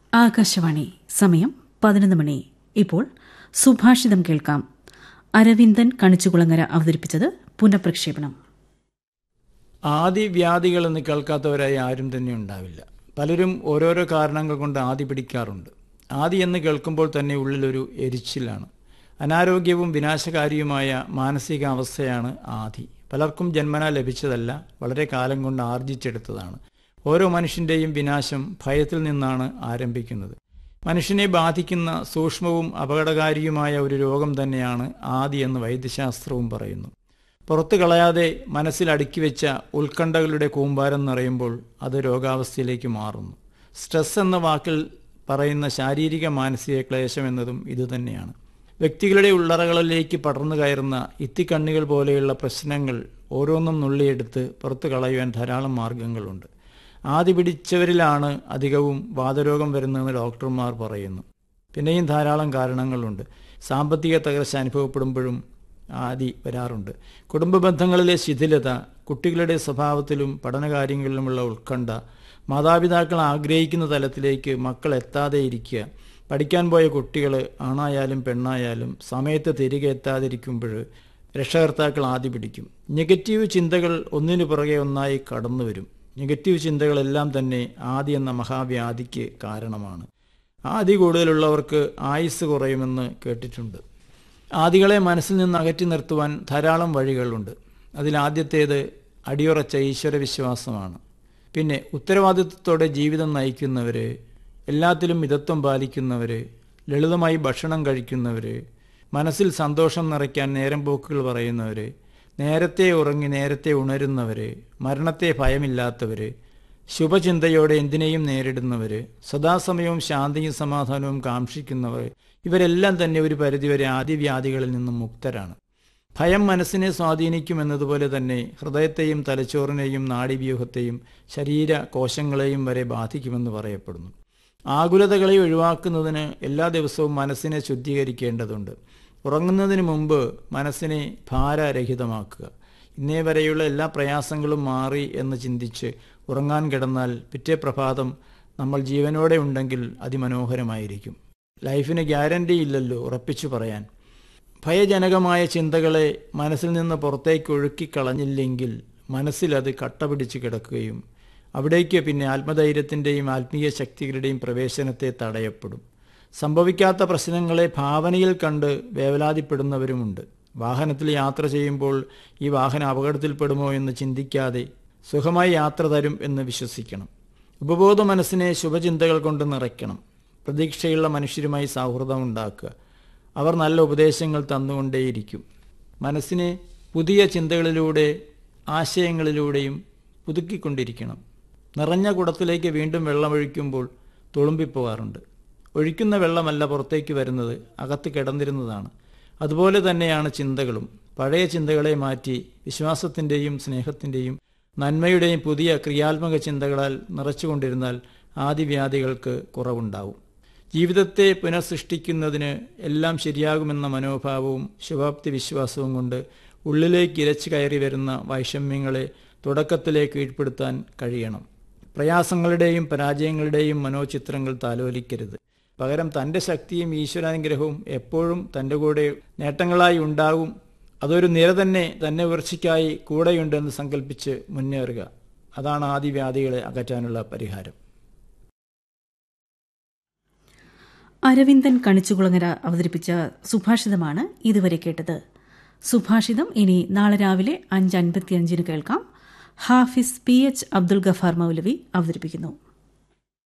ആകാശവാണി സമയം പതിനൊന്ന് മണി ഇപ്പോൾ സുഭാഷിതം കേൾക്കാം അരവിന്ദൻ കണിച്ചുകുളങ്ങര അവതരിപ്പിച്ചത് പുനഃപ്രക്ഷേപണം ആദിവ്യാധികൾ എന്ന് കേൾക്കാത്തവരായി ആരും തന്നെ ഉണ്ടാവില്ല പലരും ഓരോരോ കാരണങ്ങൾ കൊണ്ട് ആദി പിടിക്കാറുണ്ട് ആദി എന്ന് കേൾക്കുമ്പോൾ തന്നെ ഉള്ളിലൊരു എരിച്ചിലാണ് അനാരോഗ്യവും വിനാശകാരിയുമായ മാനസികാവസ്ഥയാണ് ആദി പലർക്കും ജന്മന ലഭിച്ചതല്ല വളരെ കാലം കൊണ്ട് ആർജിച്ചെടുത്തതാണ് ഓരോ മനുഷ്യൻ്റെയും വിനാശം ഭയത്തിൽ നിന്നാണ് ആരംഭിക്കുന്നത് മനുഷ്യനെ ബാധിക്കുന്ന സൂക്ഷ്മവും അപകടകാരിയുമായ ഒരു രോഗം തന്നെയാണ് ആദി എന്ന് വൈദ്യശാസ്ത്രവും പറയുന്നു പുറത്തു കളയാതെ മനസ്സിൽ അടുക്കി വെച്ച ഉത്കണ്ഠകളുടെ കൂമ്പാരം നിറയുമ്പോൾ അത് രോഗാവസ്ഥയിലേക്ക് മാറുന്നു സ്ട്രെസ് എന്ന വാക്കിൽ പറയുന്ന ശാരീരിക മാനസിക ക്ലേശം എന്നതും ഇതുതന്നെയാണ് വ്യക്തികളുടെ ഉള്ളറകളിലേക്ക് പടർന്നു കയറുന്ന ഇത്തിക്കണ്ണികൾ പോലെയുള്ള പ്രശ്നങ്ങൾ ഓരോന്നും നുള്ളിയെടുത്ത് പുറത്തു കളയുവാൻ ധാരാളം മാർഗങ്ങളുണ്ട് ആദ്യ പിടിച്ചവരിലാണ് അധികവും വാതരോഗം വരുന്നതെന്ന് ഡോക്ടർമാർ പറയുന്നു പിന്നെയും ധാരാളം കാരണങ്ങളുണ്ട് സാമ്പത്തിക തകർച്ച അനുഭവപ്പെടുമ്പോഴും ആദി വരാറുണ്ട് കുടുംബ ബന്ധങ്ങളിലെ ശിഥിലത കുട്ടികളുടെ സ്വഭാവത്തിലും പഠനകാര്യങ്ങളിലുമുള്ള ഉത്കണ്ഠ മാതാപിതാക്കൾ ആഗ്രഹിക്കുന്ന തലത്തിലേക്ക് മക്കൾ എത്താതെ ഇരിക്കുക പഠിക്കാൻ പോയ കുട്ടികൾ ആണായാലും പെണ്ണായാലും സമയത്ത് തിരികെ എത്താതിരിക്കുമ്പോൾ രക്ഷകർത്താക്കൾ ആദ്യ പിടിക്കും നെഗറ്റീവ് ചിന്തകൾ ഒന്നിനു പുറകെ ഒന്നായി കടന്നു വരും നെഗറ്റീവ് ചിന്തകളെല്ലാം തന്നെ ആദി എന്ന മഹാവ്യാധിക്ക് കാരണമാണ് ആദി കൂടുതലുള്ളവർക്ക് ആയുസ് കുറയുമെന്ന് കേട്ടിട്ടുണ്ട് ആദികളെ മനസ്സിൽ നിന്ന് അകറ്റി നിർത്തുവാൻ ധാരാളം വഴികളുണ്ട് അതിലാദ്യത്തേത് അടിയുറച്ച ഈശ്വരവിശ്വാസമാണ് പിന്നെ ഉത്തരവാദിത്വത്തോടെ ജീവിതം നയിക്കുന്നവർ എല്ലാത്തിലും മിതത്വം പാലിക്കുന്നവർ ലളിതമായി ഭക്ഷണം കഴിക്കുന്നവർ മനസ്സിൽ സന്തോഷം നിറയ്ക്കാൻ നേരം പോക്കുകൾ പറയുന്നവർ നേരത്തെ ഉറങ്ങി നേരത്തെ ഉണരുന്നവർ മരണത്തെ ഭയമില്ലാത്തവർ ശുഭചിന്തയോടെ എന്തിനേയും നേരിടുന്നവർ സദാസമയവും ശാന്തിയും സമാധാനവും കാക്ഷിക്കുന്നവർ ഇവരെല്ലാം തന്നെ ഒരു പരിധിവരെ ആദിവ്യാധികളിൽ നിന്നും മുക്തരാണ് ഭയം മനസ്സിനെ സ്വാധീനിക്കുമെന്നതുപോലെ തന്നെ ഹൃദയത്തെയും തലച്ചോറിനെയും നാഡീവ്യൂഹത്തെയും ശരീര കോശങ്ങളെയും വരെ ബാധിക്കുമെന്ന് പറയപ്പെടുന്നു ആകുലതകളെ ഒഴിവാക്കുന്നതിന് എല്ലാ ദിവസവും മനസ്സിനെ ശുദ്ധീകരിക്കേണ്ടതുണ്ട് ഉറങ്ങുന്നതിന് മുമ്പ് മനസ്സിനെ ഭാരരഹിതമാക്കുക ഇന്നേ വരെയുള്ള എല്ലാ പ്രയാസങ്ങളും മാറി എന്ന് ചിന്തിച്ച് ഉറങ്ങാൻ കിടന്നാൽ പിറ്റേ പ്രഭാതം നമ്മൾ ജീവനോടെ ഉണ്ടെങ്കിൽ അതിമനോഹരമായിരിക്കും ലൈഫിന് ഗ്യാരണ്ടി ഇല്ലല്ലോ ഉറപ്പിച്ചു പറയാൻ ഭയജനകമായ ചിന്തകളെ മനസ്സിൽ നിന്ന് പുറത്തേക്ക് ഒഴുക്കിക്കളഞ്ഞില്ലെങ്കിൽ മനസ്സിലത് കട്ട പിടിച്ച് കിടക്കുകയും അവിടേക്ക് പിന്നെ ആത്മധൈര്യത്തിൻ്റെയും ആത്മീയ ശക്തികളുടെയും പ്രവേശനത്തെ തടയപ്പെടും സംഭവിക്കാത്ത പ്രശ്നങ്ങളെ ഭാവനയിൽ കണ്ട് വേവലാതിപ്പെടുന്നവരുമുണ്ട് വാഹനത്തിൽ യാത്ര ചെയ്യുമ്പോൾ ഈ വാഹനം അപകടത്തിൽപ്പെടുമോ എന്ന് ചിന്തിക്കാതെ സുഖമായി യാത്ര തരും എന്ന് വിശ്വസിക്കണം ഉപബോധ മനസ്സിനെ ശുഭചിന്തകൾ കൊണ്ട് നിറയ്ക്കണം പ്രതീക്ഷയുള്ള മനുഷ്യരുമായി സൗഹൃദം ഉണ്ടാക്കുക അവർ നല്ല ഉപദേശങ്ങൾ തന്നുകൊണ്ടേയിരിക്കും മനസ്സിനെ പുതിയ ചിന്തകളിലൂടെ ആശയങ്ങളിലൂടെയും പുതുക്കിക്കൊണ്ടിരിക്കണം നിറഞ്ഞ കുടത്തിലേക്ക് വീണ്ടും വെള്ളമൊഴിക്കുമ്പോൾ തുളുമ്പിപ്പോകാറുണ്ട് ഒഴിക്കുന്ന വെള്ളമല്ല പുറത്തേക്ക് വരുന്നത് അകത്ത് കിടന്നിരുന്നതാണ് അതുപോലെ തന്നെയാണ് ചിന്തകളും പഴയ ചിന്തകളെ മാറ്റി വിശ്വാസത്തിൻ്റെയും സ്നേഹത്തിൻ്റെയും നന്മയുടെയും പുതിയ ക്രിയാത്മക ചിന്തകളാൽ നിറച്ചുകൊണ്ടിരുന്നാൽ ആദിവ്യാധികൾക്ക് കുറവുണ്ടാവും ജീവിതത്തെ പുനഃസൃഷ്ടിക്കുന്നതിന് എല്ലാം ശരിയാകുമെന്ന മനോഭാവവും ശുഭാപ്തി വിശ്വാസവും കൊണ്ട് ഉള്ളിലേക്ക് ഇരച്ചു കയറി വരുന്ന വൈഷമ്യങ്ങളെ തുടക്കത്തിലേക്ക് കീഴ്പ്പെടുത്താൻ കഴിയണം പ്രയാസങ്ങളുടെയും പരാജയങ്ങളുടെയും മനോചിത്രങ്ങൾ താലോലിക്കരുത് പകരം തൻ്റെ ശക്തിയും ഈശ്വരാനുഗ്രഹവും എപ്പോഴും തൻ്റെ കൂടെ നേട്ടങ്ങളായി ഉണ്ടാകും അതൊരു നിര തന്നെ തന്നെ ഉയർച്ചയ്ക്കായി കൂടെയുണ്ടെന്ന് സങ്കല്പിച്ച് മുന്നേറുക അതാണ് ആദിവ്യാധികളെ അകറ്റാനുള്ള പരിഹാരം അരവിന്ദൻ കണിച്ചുകുളങ്ങര അവതരിപ്പിച്ച സുഭാഷിതമാണ് ഇതുവരെ കേട്ടത് സുഭാഷിതം ഇനി നാളെ രാവിലെ അഞ്ച് അൻപത്തിയഞ്ചിന് കേൾക്കാം ഹാഫിസ് പി എച്ച് അബ്ദുൽ ഗഫാർ മൗലവി അവതരിപ്പിക്കുന്നു